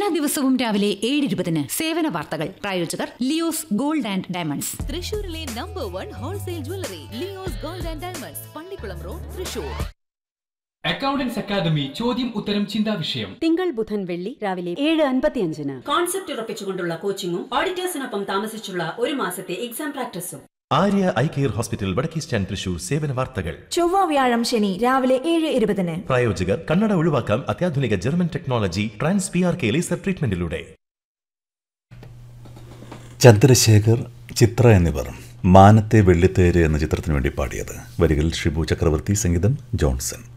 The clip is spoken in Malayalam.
എല്ലാ ദിവസവും രാവിലെ ഏഴ് ഇരുപതിന് സേവന വാർത്തകൾ പ്രായോജകർ ലിയോസ് ഗോൾഡ് ആൻഡ് ഡയമണ്ട്സ് തൃശൂരിലെ number one wholesale jewellery Leo's gold and diamonds Pallikkulam road Thrissur accountants academy ചോദ്യം ഉത്തരം ചിന്താ വിഷയം തിങ്കൾ ബുധൻ വെള്ളി രാവിലെ ഏഴ് അൻപത്തിയഞ്ചിന് കോൺസെപ്റ്റ് ഉറപ്പിച്ചുകൊണ്ടുള്ള കോച്ചിങ്ങും ഓഡിറ്റേഴ്സിനൊപ്പം താമസിച്ചുള്ള ഒരു മാസത്തെ എക്സാം പ്രാക്ടീസും Arya I care hospital Vadakke stand Thrissur സേവന വാർത്തകൾ ചൊവ്വ വ്യാഴം ശനി രാവിലെ ഏഴ് ഇരുപതിന് പ്രായോജകർ കണ്ണട ഒഴിവാക്കാം അത്യാധുനിക German technology trans P R K laser ട്രീറ്റ്മെന്റിലൂടെ ചന്ദ്രശേഖർ ചിത്ര എന്നിവർ മാനത്തെ വെള്ളിത്തേര് എന്ന ചിത്രത്തിനു വേണ്ടി പാടിയത് വരികൾ ഷിബു ചക്രവർത്തി സംഗീതം ജോൺസൺ